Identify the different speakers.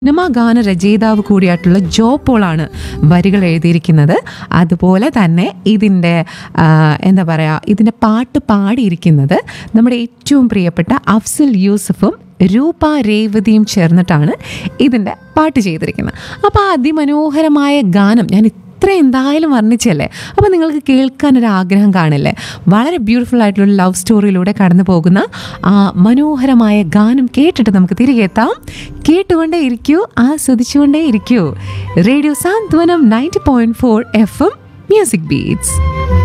Speaker 1: cinema ഗാന രചയിതാവ് കൂടിയായിട്ടുള്ള ജോ പോളാണ് വരികൾ എഴുതിയിരിക്കുന്നത് അതുപോലെ തന്നെ ഇതിൻ്റെ ആ, എന്താ പറയുക ഇതിൻ്റെ പാട്ട് പാടിയിരിക്കുന്നത് നമ്മുടെ ഏറ്റവും പ്രിയപ്പെട്ട അഫ്സൽ യൂസഫും രൂപ രേവതിയും ചേർന്നിട്ടാണ് ഇതിൻ്റെ പാട്ട് ചെയ്തിരിക്കുന്നത് അപ്പോൾ ആ അതിമനോഹരമായ ഗാനം ഞാൻ ഇത്ര എന്തായാലും വർണ്ണിച്ചല്ലേ അപ്പോൾ നിങ്ങൾക്ക് കേൾക്കാൻ ഒരു ആഗ്രഹം കാണില്ലേ വളരെ ബ്യൂട്ടിഫുൾ ആയിട്ടുള്ള ലവ് സ്റ്റോറിയിലൂടെ കടന്നു പോകുന്ന ആ മനോഹരമായ ഗാനം കേട്ടിട്ട് നമുക്ക് തിരികെ എത്താം കേട്ടുകൊണ്ടേ ഇരിക്കൂ ആസ്വദിച്ചുകൊണ്ടേ ഇരിക്കൂ radio Santhwanam ninety point four F M music beats